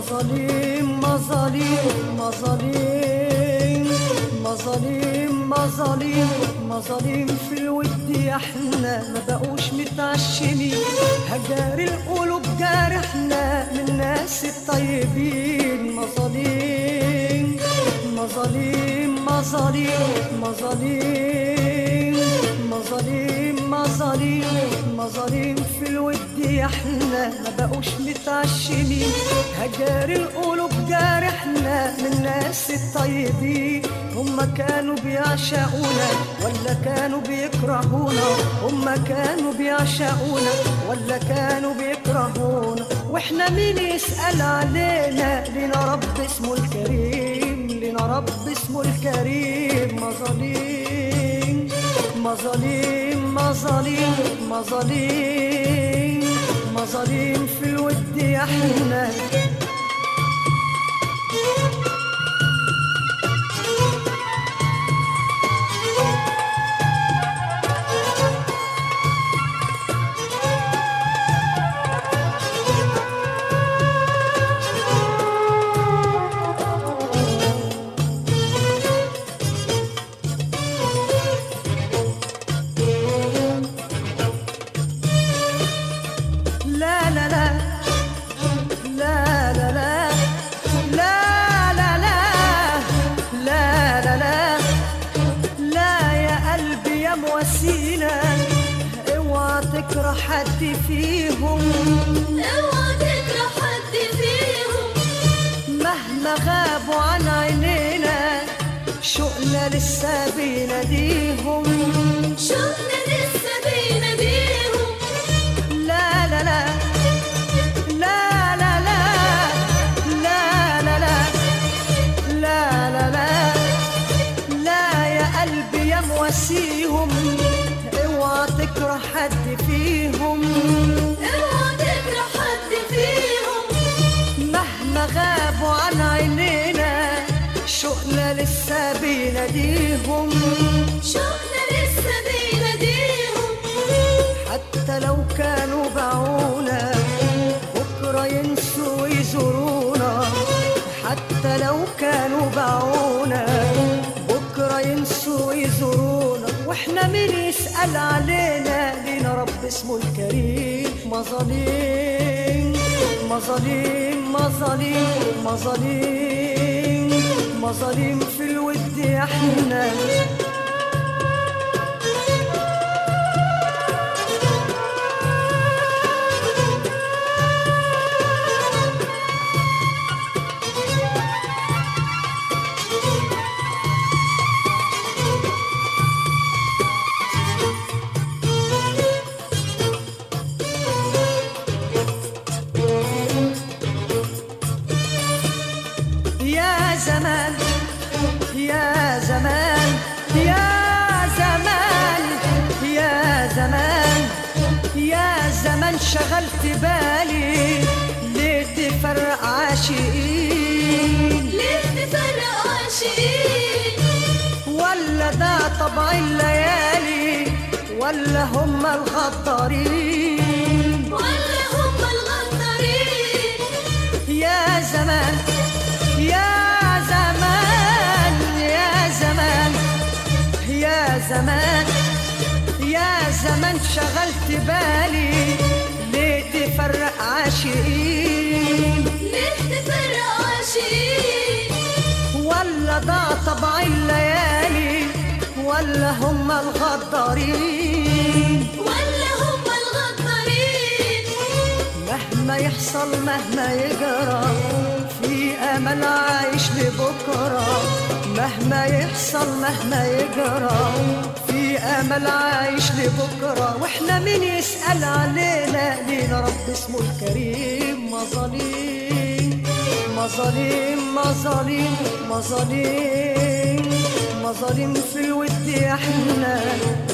مظالم مظالم مظالم مظالم مظالم مظالم في الود يا احنا ما بقوش متعشمين هجار القلوب جارحنا من الناس الطيبين مظالم مظالم مظالم مظالم مظالم مظالم مظالم في الود يا احنا ما بقوش متعشمين هجار القلوب جارحنا من الناس الطيبين هما كانوا بيعشقونا ولا كانوا بيكرهونا هما كانوا بيعشقونا ولا كانوا بيكرهونا واحنا مين يسأل علينا لنا رب اسمه الكريم لنا رب اسمه الكريم مظالم مظالم مظالم مظالم مظالم في الود يا احنا لا لا لا لا لا لا لا لا لا لا لا لا لا يا قلبي يا مواسينا اوعى تكره حد فيهم اوعى تكره حد فيهم مهما غابوا عن عينينا شوقنا لسه بيناديهم شوقنا لسه بيناديهم لا لا لا لا لا لا لا لا لا لا لا لا لا يا قلبي يا مواسيهم اوعى تكره حد فيهم اوعى تكره حد فيهم مهما غابوا عن عينينا شوقنا لسه بيناديهم شوقنا لسه بيناديهم حتى لو كانوا باعونا بكرة ينسوا ويزورونا حتى لو كانوا باعونا بكرة ينسوا ويزورونا واحنا مين يسأل علينا لينا رب اسمه الكريم مظالم مظالم مظالم مظالم مظالم في الود احنا يا زمان يا زمان يا زمان يا زمان يا زمان شغلت بالي ليه تفرق عاشقين ليه تفرق عاشقين ولا ده طبع الليالي ولا هم الغدارين ولا هم الغدارين يا زمان يا زمان يا زمان يا زمان يا زمان شغلت بالي ليه تفرق عاشقين ليه تفرق عاشقين ولا ضاع طبع الليالي ولا هم الغدارين ولا هم الغدارين مهما يحصل مهما يجرى في امل عايش لبكره مهما يحصل مهما يجرى في امل عايش لبكره واحنا مين يسال علينا لينا رب اسمه الكريم مظالم مظالم مظالم مظالم مظالم في الود احنا